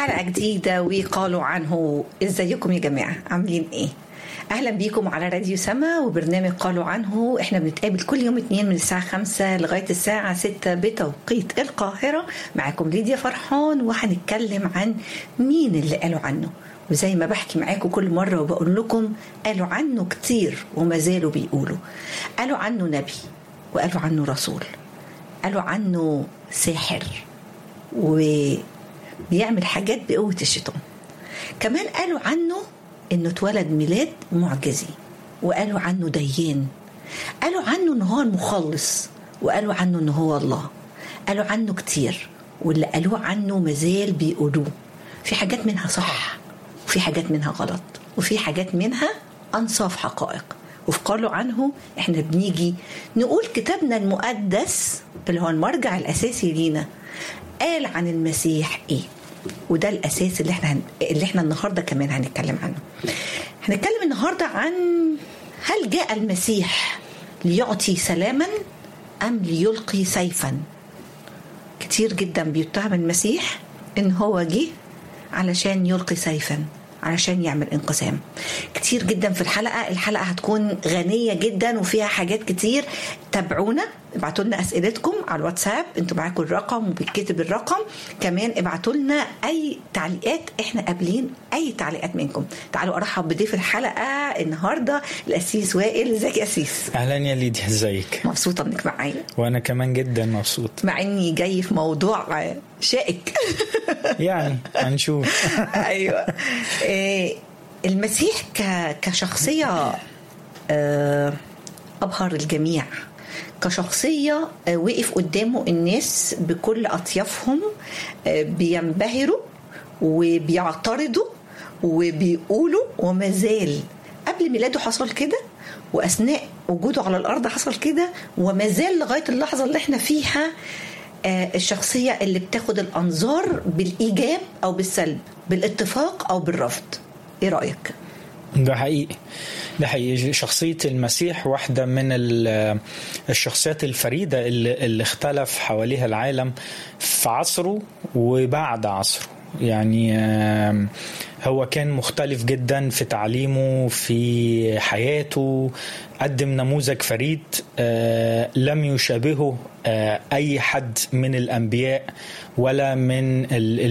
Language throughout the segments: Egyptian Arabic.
حلقة جديدة وقالوا عنه ازيكم يا جماعة عاملين ايه اهلا بيكم على راديو سما وبرنامج قالوا عنه احنا بنتقابل كل يوم اتنين من الساعة خمسة لغاية الساعة ستة بتوقيت القاهرة معاكم ليديا فرحان وهنتكلم عن مين اللي قالوا عنه وزي ما بحكي معاكم كل مرة وبقول لكم قالوا عنه كتير وما زالوا بيقولوا قالوا عنه نبي وقالوا عنه رسول قالوا عنه ساحر وبيعمل حاجات بقوة الشيطان كمان قالوا عنه انه اتولد ميلاد معجزي وقالوا عنه ديان قالوا عنه ان هو المخلص وقالوا عنه ان هو الله قالوا عنه كتير واللي قالوه عنه مازال بيقولوه في حاجات منها صح وفي حاجات منها غلط وفي حاجات منها انصاف حقائق وفي قالوا عنه احنا بنيجي نقول كتابنا المقدس اللي هو المرجع الاساسي لينا قال عن المسيح ايه وده الاساس اللي احنا هن... اللي احنا النهارده كمان هنتكلم عنه هنتكلم النهارده عن هل جاء المسيح ليعطي سلاما ام ليلقي سيفا كتير جدا بيتهم المسيح ان هو جه علشان يلقي سيفا علشان يعمل انقسام كتير جدا في الحلقه الحلقه هتكون غنيه جدا وفيها حاجات كتير تابعونا ابعتوا لنا اسئلتكم على الواتساب انتوا معاكم الرقم وبيتكتب الرقم كمان ابعتوا لنا اي تعليقات احنا قابلين اي تعليقات منكم تعالوا ارحب بضيف الحلقه النهارده الاسيس وائل ازيك يا اسيس اهلا يا ليديا ازيك مبسوطه انك معايا وانا كمان جدا مبسوط مع اني جاي في موضوع شائك يعني هنشوف ايوه إيه المسيح كشخصيه ابهر الجميع كشخصية وقف قدامه الناس بكل أطيافهم بينبهروا وبيعترضوا وبيقولوا وما زال قبل ميلاده حصل كده وأثناء وجوده على الأرض حصل كده وما زال لغاية اللحظة اللي احنا فيها الشخصية اللي بتاخد الأنظار بالإيجاب أو بالسلب بالاتفاق أو بالرفض إيه رأيك؟ ده حقيقي ده حقيقي شخصية المسيح واحدة من الشخصيات الفريدة اللي, اللي اختلف حواليها العالم في عصره وبعد عصره يعني هو كان مختلف جدا في تعليمه في حياته قدم نموذج فريد لم يشابهه اي حد من الانبياء ولا من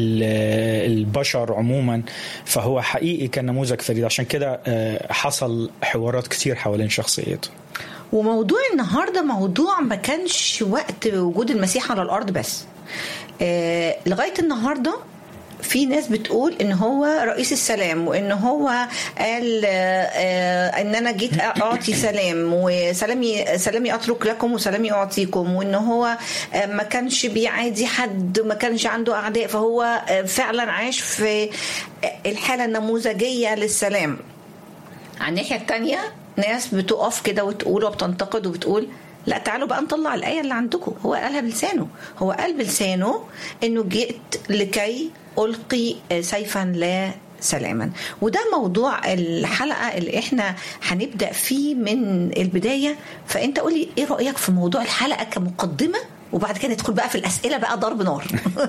البشر عموما فهو حقيقي كان نموذج فريد عشان كده حصل حوارات كتير حوالين شخصيته وموضوع النهارده موضوع ما كانش وقت وجود المسيح على الارض بس لغايه النهارده في ناس بتقول ان هو رئيس السلام وان هو قال ان انا جيت اعطي سلام وسلامي سلامي اترك لكم وسلامي اعطيكم وان هو ما كانش بيعادي حد ما كانش عنده اعداء فهو فعلا عاش في الحاله النموذجيه للسلام على الناحيه الثانيه ناس بتقف كده وتقول وبتنتقد وبتقول لا تعالوا بقى نطلع الآية اللي عندكم هو قالها بلسانه هو قال بلسانه انه جئت لكي ألقي سيفا لا سلاما وده موضوع الحلقة اللي احنا هنبدأ فيه من البداية فانت قولي ايه رأيك في موضوع الحلقة كمقدمة وبعد كده ندخل بقى في الأسئلة بقى ضرب نار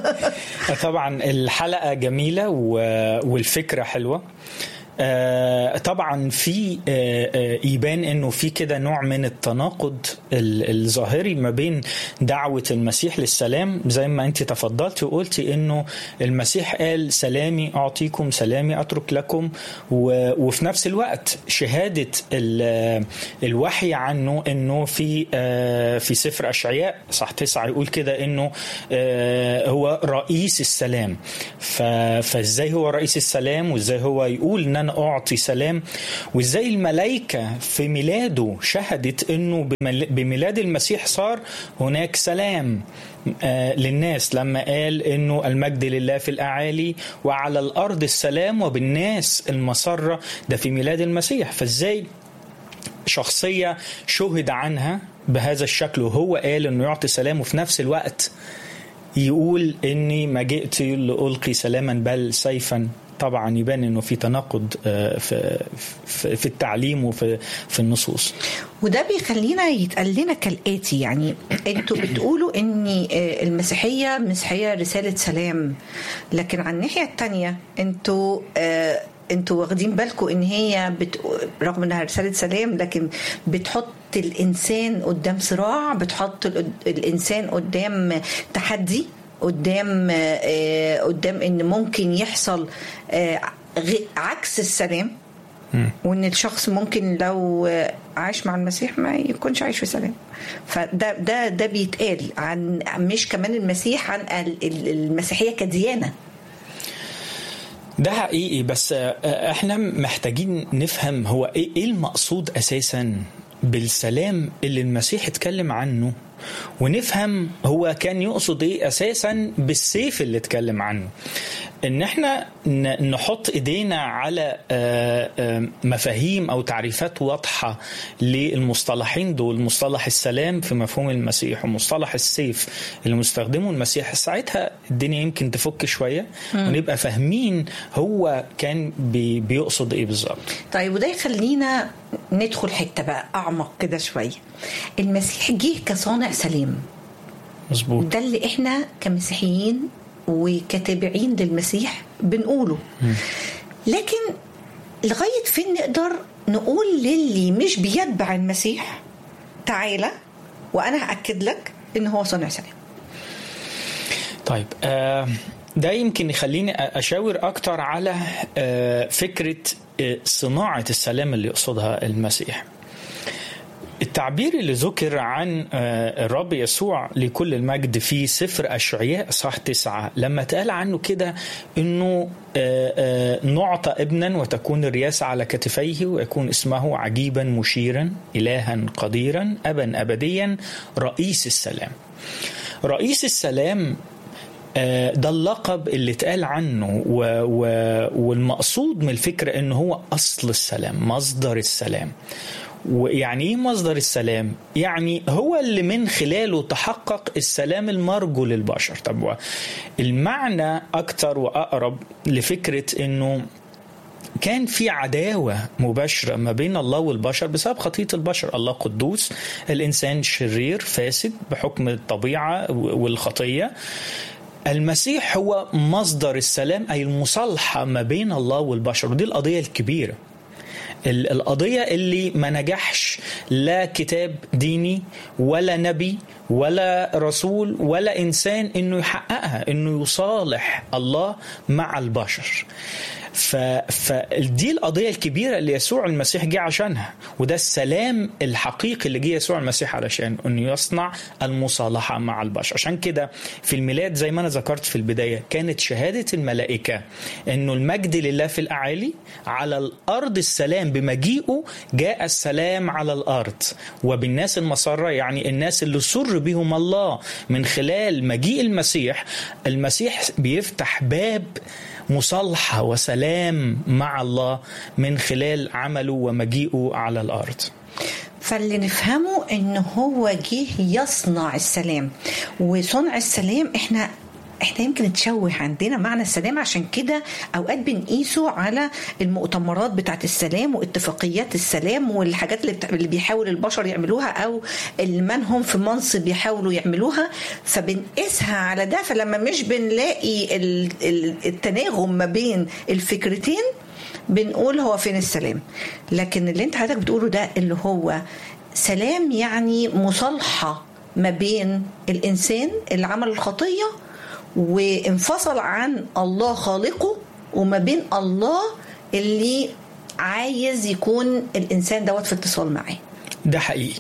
طبعا الحلقة جميلة والفكرة حلوة آه طبعا في آه آه يبان انه في كده نوع من التناقض الظاهري ما بين دعوه المسيح للسلام زي ما انت تفضلتي وقلتي انه المسيح قال سلامي اعطيكم سلامي اترك لكم وفي نفس الوقت شهاده الوحي عنه انه في في سفر اشعياء صح تسعه يقول كده انه هو رئيس السلام فازاي هو رئيس السلام وازاي هو يقول ان انا اعطي سلام وازاي الملائكه في ميلاده شهدت انه بميلاد المسيح صار هناك سلام للناس لما قال انه المجد لله في الاعالي وعلى الارض السلام وبالناس المسره ده في ميلاد المسيح فازاي شخصيه شهد عنها بهذا الشكل وهو قال انه يعطي سلام وفي نفس الوقت يقول اني ما جئت لالقي سلاما بل سيفا طبعا يبان انه في تناقض في في التعليم وفي في النصوص وده بيخلينا يتقال لنا كالاتي يعني انتوا بتقولوا ان المسيحيه مسيحيه رساله سلام لكن على الناحيه الثانيه انتوا انتوا واخدين بالكم ان هي بت... رغم انها رساله سلام لكن بتحط الانسان قدام صراع بتحط الانسان قدام تحدي قدام قدام ان ممكن يحصل عكس السلام وان الشخص ممكن لو عاش مع المسيح ما يكونش عايش في سلام فده ده ده بيتقال عن مش كمان المسيح عن المسيحيه كديانه ده حقيقي بس احنا محتاجين نفهم هو ايه المقصود اساسا بالسلام اللي المسيح اتكلم عنه ونفهم هو كان يقصد ايه اساسا بالسيف اللي اتكلم عنه ان احنا نحط ايدينا على مفاهيم او تعريفات واضحه للمصطلحين دول مصطلح السلام في مفهوم المسيح ومصطلح السيف اللي مستخدمه المسيح ساعتها الدنيا يمكن تفك شويه ونبقى فاهمين هو كان بي بيقصد ايه بالظبط طيب وده يخلينا ندخل حته بقى اعمق كده شويه المسيح جه كصانع سلام مظبوط ده اللي احنا كمسيحيين وكتابعين للمسيح بنقوله لكن لغايه فين نقدر نقول للي مش بيتبع المسيح تعالى وانا هاكد لك ان هو صانع سلام طيب آه ده يمكن يخليني اشاور اكتر على آه فكره آه صناعه السلام اللي يقصدها المسيح التعبير اللي ذكر عن الرب يسوع لكل المجد في سفر أشعياء صح تسعة لما تقال عنه كده أنه نعطى ابنا وتكون الرياسة على كتفيه ويكون اسمه عجيبا مشيرا إلها قديرا أبا أبديا رئيس السلام رئيس السلام ده اللقب اللي اتقال عنه و و والمقصود من الفكرة انه هو اصل السلام مصدر السلام ويعني ايه مصدر السلام؟ يعني هو اللي من خلاله تحقق السلام المرجو للبشر، طب المعنى اكتر واقرب لفكره انه كان في عداوة مباشرة ما بين الله والبشر بسبب خطية البشر الله قدوس الإنسان شرير فاسد بحكم الطبيعة والخطية المسيح هو مصدر السلام أي المصالحة ما بين الله والبشر ودي القضية الكبيرة القضية اللي ما نجحش لا كتاب ديني ولا نبي ولا رسول ولا إنسان إنه يحققها إنه يصالح الله مع البشر ف... فدي القضية الكبيرة اللي يسوع المسيح جه عشانها وده السلام الحقيقي اللي جه يسوع المسيح علشان انه يصنع المصالحة مع البشر عشان كده في الميلاد زي ما انا ذكرت في البداية كانت شهادة الملائكة انه المجد لله في الاعالي على الارض السلام بمجيئه جاء السلام على الارض وبالناس المسرة يعني الناس اللي سر بهم الله من خلال مجيء المسيح المسيح بيفتح باب مصالحه وسلام مع الله من خلال عمله ومجيئه على الارض. فاللي نفهمه ان هو جه يصنع السلام وصنع السلام احنا احنا يمكن تشوه عندنا معنى السلام عشان كده اوقات بنقيسه على المؤتمرات بتاعت السلام واتفاقيات السلام والحاجات اللي, اللي بيحاول البشر يعملوها او من هم في منصب يحاولوا يعملوها فبنقيسها على ده فلما مش بنلاقي التناغم ما بين الفكرتين بنقول هو فين السلام لكن اللي انت حضرتك بتقوله ده اللي هو سلام يعني مصالحه ما بين الانسان اللي عمل الخطيه وانفصل عن الله خالقه وما بين الله اللي عايز يكون الانسان دوت في اتصال معاه ده حقيقي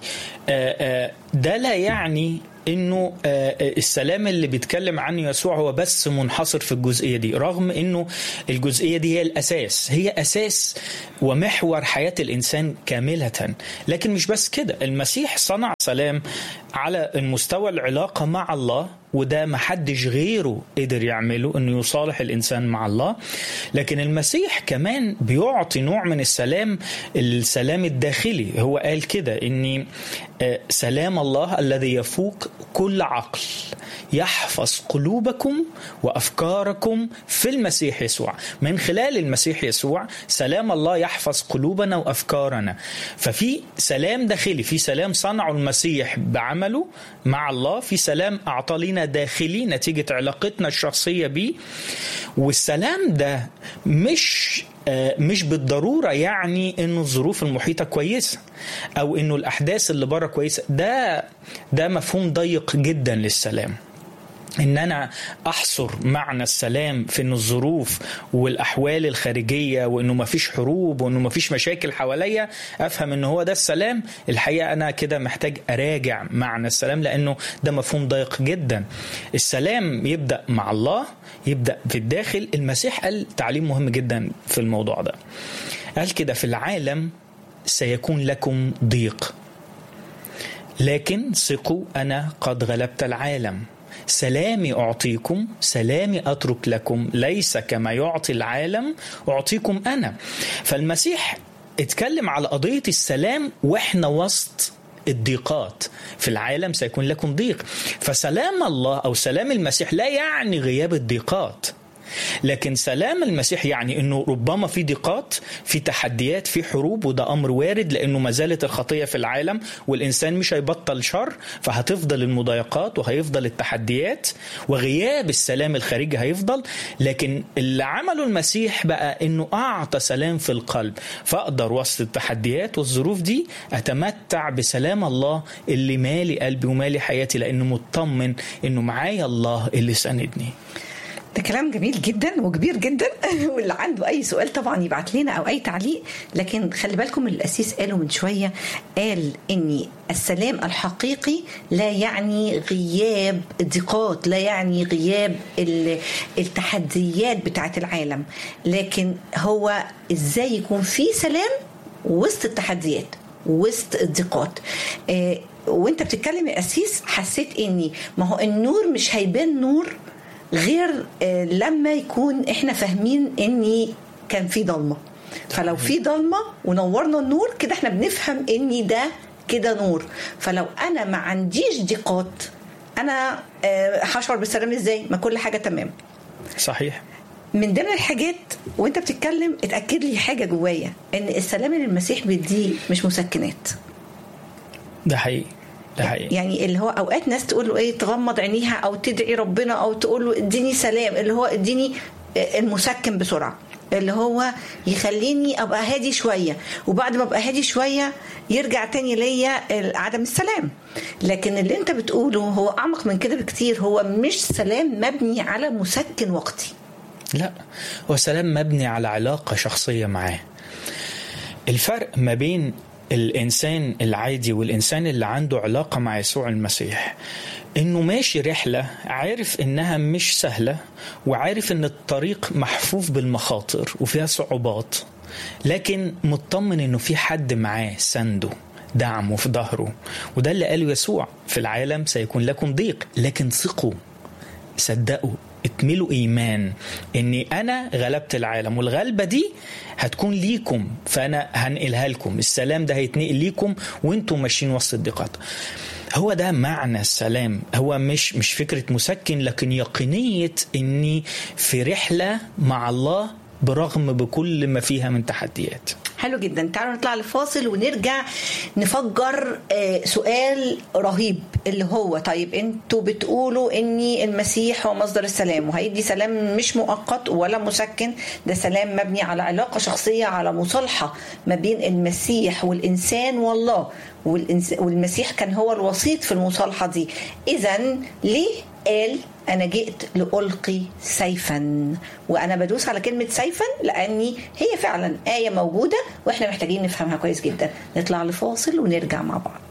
ده لا يعني انه السلام اللي بيتكلم عنه يسوع هو بس منحصر في الجزئيه دي رغم انه الجزئيه دي هي الاساس هي اساس ومحور حياه الانسان كامله لكن مش بس كده المسيح صنع سلام على المستوى العلاقه مع الله وده محدش غيره قدر يعمله انه يصالح الانسان مع الله لكن المسيح كمان بيعطي نوع من السلام السلام الداخلي هو قال كده اني سلام الله الذي يفوق كل عقل يحفظ قلوبكم وافكاركم في المسيح يسوع من خلال المسيح يسوع سلام الله يحفظ قلوبنا وافكارنا ففي سلام داخلي في سلام صنعه المسيح بعمله مع الله في سلام اعطى لنا داخلي نتيجه علاقتنا الشخصيه بيه والسلام ده مش مش بالضروره يعني انه الظروف المحيطه كويسه او انه الاحداث اللي بره كويسه ده ده مفهوم ضيق جدا للسلام ان انا احصر معنى السلام في ان الظروف والاحوال الخارجيه وانه ما فيش حروب وانه ما فيش مشاكل حواليا افهم ان هو ده السلام الحقيقه انا كده محتاج اراجع معنى السلام لانه ده مفهوم ضيق جدا السلام يبدا مع الله يبدا في الداخل المسيح قال تعليم مهم جدا في الموضوع ده قال كده في العالم سيكون لكم ضيق لكن ثقوا انا قد غلبت العالم سلامي أعطيكم سلامي أترك لكم ليس كما يعطي العالم أعطيكم أنا فالمسيح اتكلم على قضية السلام وإحنا وسط الضيقات في العالم سيكون لكم ضيق فسلام الله أو سلام المسيح لا يعني غياب الضيقات لكن سلام المسيح يعني انه ربما في ضيقات في تحديات في حروب وده امر وارد لانه ما زالت الخطيه في العالم والانسان مش هيبطل شر فهتفضل المضايقات وهيفضل التحديات وغياب السلام الخارجي هيفضل لكن اللي عمله المسيح بقى انه اعطى سلام في القلب فاقدر وسط التحديات والظروف دي اتمتع بسلام الله اللي مالي قلبي ومالي حياتي لانه مطمن انه معايا الله اللي ساندني ده كلام جميل جدا وكبير جدا واللي عنده اي سؤال طبعا يبعت لنا او اي تعليق لكن خلي بالكم الاسيس قاله من شويه قال ان السلام الحقيقي لا يعني غياب الضيقات لا يعني غياب التحديات بتاعت العالم لكن هو ازاي يكون في سلام وسط التحديات وسط الضيقات آه وانت بتتكلم يا اسيس حسيت اني ما هو النور مش هيبان نور غير لما يكون احنا فاهمين ان كان في ضلمه فلو في ضلمه ونورنا النور كده احنا بنفهم ان ده كده نور فلو انا ما عنديش ضيقات انا هشعر بالسلام ازاي ما كل حاجه تمام صحيح من ضمن الحاجات وانت بتتكلم اتاكد لي حاجه جوايا ان السلام اللي المسيح بيديه مش مسكنات ده حقيقي ده حقيقي. يعني اللي هو اوقات ناس تقول له ايه تغمض عينيها او تدعي ربنا او تقول له اديني سلام اللي هو اديني المسكن بسرعه اللي هو يخليني ابقى هادي شويه وبعد ما ابقى هادي شويه يرجع تاني ليا عدم السلام لكن اللي انت بتقوله هو اعمق من كده بكتير هو مش سلام مبني على مسكن وقتي لا هو سلام مبني على علاقه شخصيه معاه الفرق ما بين الانسان العادي والانسان اللي عنده علاقه مع يسوع المسيح انه ماشي رحله عارف انها مش سهله وعارف ان الطريق محفوف بالمخاطر وفيها صعوبات لكن مطمن انه في حد معاه سنده دعمه في ظهره وده اللي قاله يسوع في العالم سيكون لكم ضيق لكن ثقوا صدقوا اتملوا ايمان اني انا غلبت العالم والغلبه دي هتكون ليكم فانا هنقلها لكم السلام ده هيتنقل ليكم وانتم ماشيين وسط الضيقات هو ده معنى السلام هو مش مش فكره مسكن لكن يقينيه اني في رحله مع الله برغم بكل ما فيها من تحديات حلو جدا تعالوا نطلع لفاصل ونرجع نفجر سؤال رهيب اللي هو طيب انتوا بتقولوا ان المسيح هو مصدر السلام وهيدي سلام مش مؤقت ولا مسكن ده سلام مبني على علاقه شخصيه على مصالحه ما بين المسيح والانسان والله والمسيح كان هو الوسيط في المصالحه دي اذا ليه قال انا جئت لالقي سيفا وانا بدوس على كلمه سيفا لاني هي فعلا ايه موجوده واحنا محتاجين نفهمها كويس جدا نطلع لفاصل ونرجع مع بعض